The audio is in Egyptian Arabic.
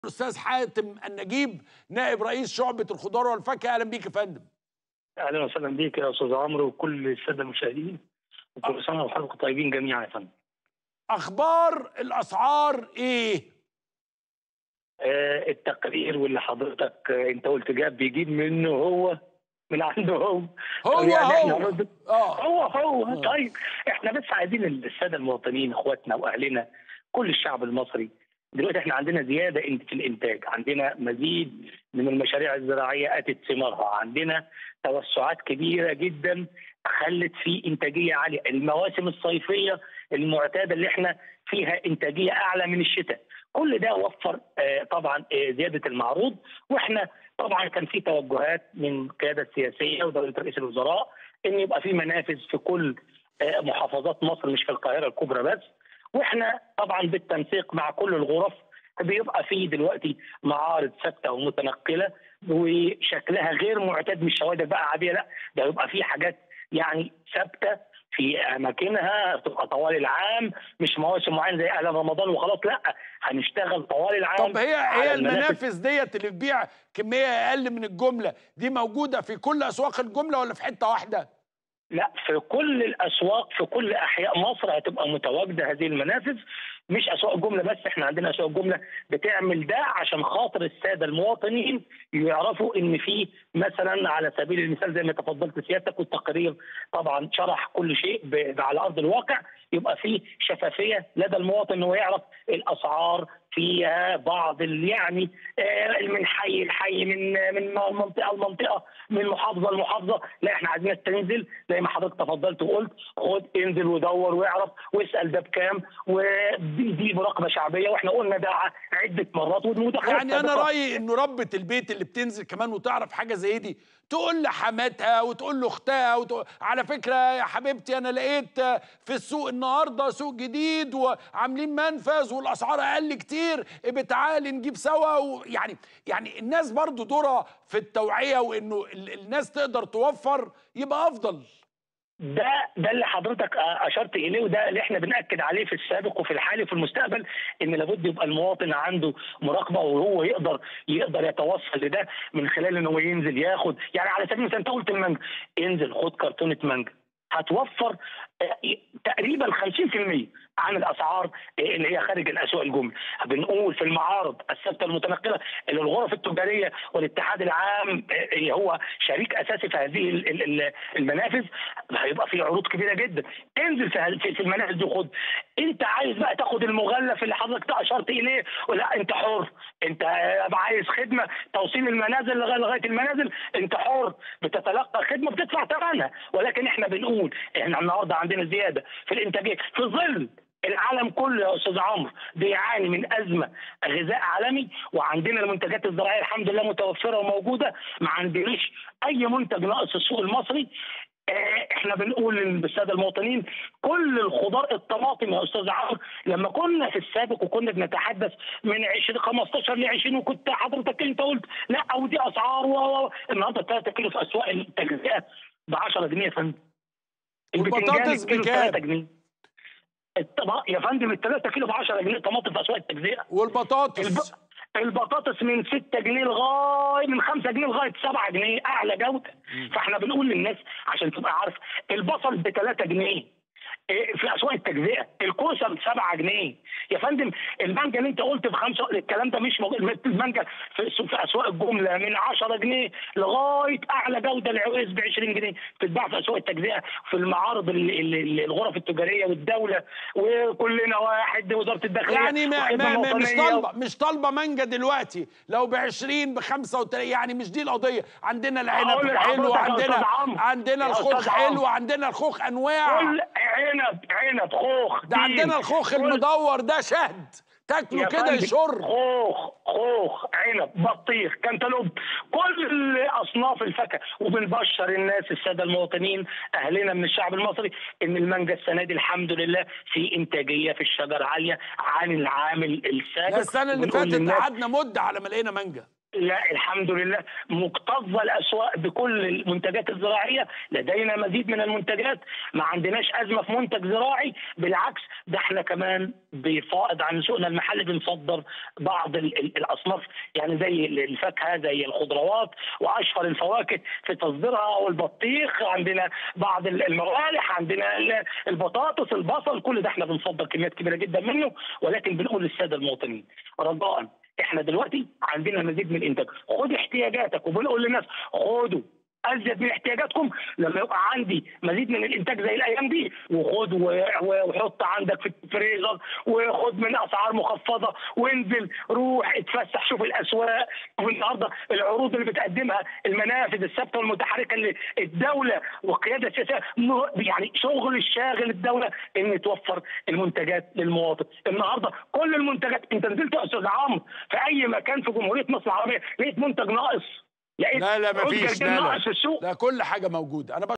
الاستاذ حاتم النجيب نائب رئيس شعبه الخضار والفاكهه اهلا بيك يا فندم اهلا وسهلا بيك يا استاذ عمرو وكل الساده المشاهدين وكل سنه وحضراتكم طيبين جميعا يا فندم اخبار الاسعار ايه آه التقرير واللي حضرتك آه انت قلت جاب بيجيب منه هو من عنده هو هو يعني إحنا هو برضه- اه هو هو آه. طيب احنا بس عايزين الساده المواطنين اخواتنا واهلنا كل الشعب المصري دلوقتي احنا عندنا زياده إن- في الانتاج عندنا مزيد من المشاريع الزراعيه اتت ثمارها عندنا توسعات كبيره جدا خلت في انتاجيه عاليه المواسم الصيفيه المعتاده اللي احنا فيها انتاجيه اعلى من الشتاء كل ده وفر آه، طبعا آه، زياده المعروض واحنا طبعا كان في توجهات من القياده السياسيه ودوله رئيس الوزراء ان يبقى في منافذ في كل آه، محافظات مصر مش في القاهره الكبرى بس واحنا طبعا بالتنسيق مع كل الغرف بيبقى في دلوقتي معارض ثابته ومتنقله وشكلها غير معتاد مش شوادر بقى عاديه لا ده يبقى في حاجات يعني ثابته في اماكنها تبقى طوال العام مش مواسم معينه زي اعلان رمضان وخلاص لا هنشتغل طوال العام طب هي على هي المنافذ. المنافذ ديت اللي بتبيع كميه اقل من الجمله دي موجوده في كل اسواق الجمله ولا في حته واحده لا في كل الاسواق في كل احياء مصر هتبقى متواجده هذه المنافذ مش اسواق جمله بس احنا عندنا اسواق جمله بتعمل ده عشان خاطر الساده المواطنين يعرفوا ان في مثلا على سبيل المثال زي ما تفضلت سيادتك والتقرير طبعا شرح كل شيء ب- على ارض الواقع يبقى في شفافيه لدى المواطن انه يعرف الاسعار فيها بعض ال- يعني آه، من حي لحي من من منطقه لمنطقه من محافظه لمحافظه لا احنا عايزينك تنزل زي ما حضرتك تفضلت وقلت خد انزل ودور واعرف واسال ده بكام ودي دي مراقبه شعبيه واحنا قلنا ده ع- عده مرات والمداخلات يعني انا سابقة. رايي انه ربة البيت اللي بتنزل كمان وتعرف حاجه زي دي تقول لحماتها وتقول لاختها وتقول على فكره يا حبيبتي انا لقيت في السوق النهارده سوق جديد وعاملين منفذ والاسعار اقل كتير بتعالي نجيب سوا ويعني يعني الناس برضو دورها في التوعيه وانه ال- الناس تقدر توفر يبقى افضل ده ده اللي حضرتك اشرت اليه وده اللي احنا بناكد عليه في السابق وفي الحالي وفي المستقبل ان لابد يبقى المواطن عنده مراقبه وهو يقدر يقدر يتوصل لده من خلال ان هو ينزل ياخد يعني على سبيل المثال انت قلت المانجا انزل خد كرتونه مانجا هتوفر آه، تقريبا 50% عن الاسعار آه، اللي هي خارج الاسواق الجمله بنقول في المعارض الثابته المتنقله اللي الغرف التجاريه والاتحاد العام آه، هو شريك اساسي في هذه ال- ال- ال- المنافذ هيبقى في عروض كبيره جدا انزل في هذه- في في المنافذ دي خد انت عايز بقى تاخد المغلف اللي حضرتك اشرت اليه ولا انت حر انت آه، عايز خدمه توصيل المنازل لغايه لغايه المنازل انت حر بتتلقى خدمه بتدفع ثمنها ولكن احنا بنقول احنا النهارده عندنا زياده في الانتاجيه في ظل العالم كله يا استاذ عمرو بيعاني من ازمه غذاء عالمي وعندنا المنتجات الزراعيه الحمد لله متوفره وموجوده ما عندناش اي منتج ناقص في السوق المصري آه، احنا بنقول للساده المواطنين كل الخضار الطماطم يا استاذ عمرو لما كنا في السابق وكنا بنتحدث من 20 15 ل 20 وكنت حضرتك انت قلت لا ودي اسعار و و- النهارده 3 كيلو في اسواق التجزئه ب 10 جنيه يا فندم والبطاطس البتنجان الكيلو بكام؟ 3 جنيه الطبق يا فندم ال 3 كيلو ب 10 جنيه طماطم في اسواق التجزئه والبطاطس الب... البطاطس من 6 جنيه لغايه من 5 جنيه لغايه 7 جنيه اعلى جوده فاحنا بنقول للناس عشان تبقى عارف البصل ب 3 جنيه إيه، في اسواق التجزئه الكوسه ب 7 جنيه يا فندم المانجا اللي انت قلت بخمسه الكلام ده مش موجود المانجا في, في اسواق الجمله من 10 جنيه لغايه اعلى جوده العويس ب 20 جنيه بتتباع في اسواق التجزئه في المعارض ال- ال- ال- الغرف التجاريه والدوله وكلنا واحد وزاره الداخليه يعني ما والخدمة ما ما مش الوطنية. طالبه مش طالبه مانجا دلوقتي لو ب 20 ب 35 يعني مش دي القضيه عندنا العنب أقول حلو لحضرتك يا عندنا أستاذ عمرو. عندنا يا الخوخ أستاذ عمرو. حلو عندنا الخوخ انواع كل عنب عنب خوخ ده تين. عندنا الخوخ كل- المدور ده شهد تاكله يا كده فندم، يشر خوخ خوخ عنب بطيخ كنتالوب كل اصناف الفاكهه وبنبشر الناس الساده المواطنين اهلنا من الشعب المصري ان المانجا السنه دي الحمد لله في انتاجيه في الشجر عاليه عن العام السابق لا السنه اللي وبنقول فاتت للناس قعدنا مده على ما لقينا مانجا لا الحمد لله مكتظه الاسواق بكل المنتجات الزراعيه لدينا مزيد من المنتجات ما عندناش ازمه في منتج زراعي بالعكس ده احنا كمان بفائض عن سوقنا المحلي بنصدر بعض ال- ال- الاصناف يعني زي الفاكهه زي الخضروات واشهر الفواكه في تصديرها والبطيخ عندنا بعض ال- الموالح عندنا ال- البطاطس البصل كل ده احنا بنصدر كميات كبيره جدا منه ولكن بنقول للساده المواطنين رجاء احنا دلوقتي عندنا مزيد من الانتاج خد احتياجاتك وبنقول للناس خدوا ازيد من احتياجاتكم لما يبقى عندي مزيد من الانتاج زي الايام دي وخد و- و- وحط عندك في الفريزر وخد من اسعار مخفضه وانزل روح اتفسح شوف الاسواق شوف النهارده العروض اللي بتقدمها المنافذ الثابته والمتحركه اللي الدوله والقياده السياسيه م- يعني شغل الشاغل الدوله ان توفر المنتجات للمواطن النهارده كل المنتجات انت نزلت يا استاذ عمرو في اي مكان في جمهوريه مصر العربيه لقيت منتج ناقص لقيت لا لا عود مفيش جرجير لا ناقص في لا السوق لا كل حاجه موجوده انا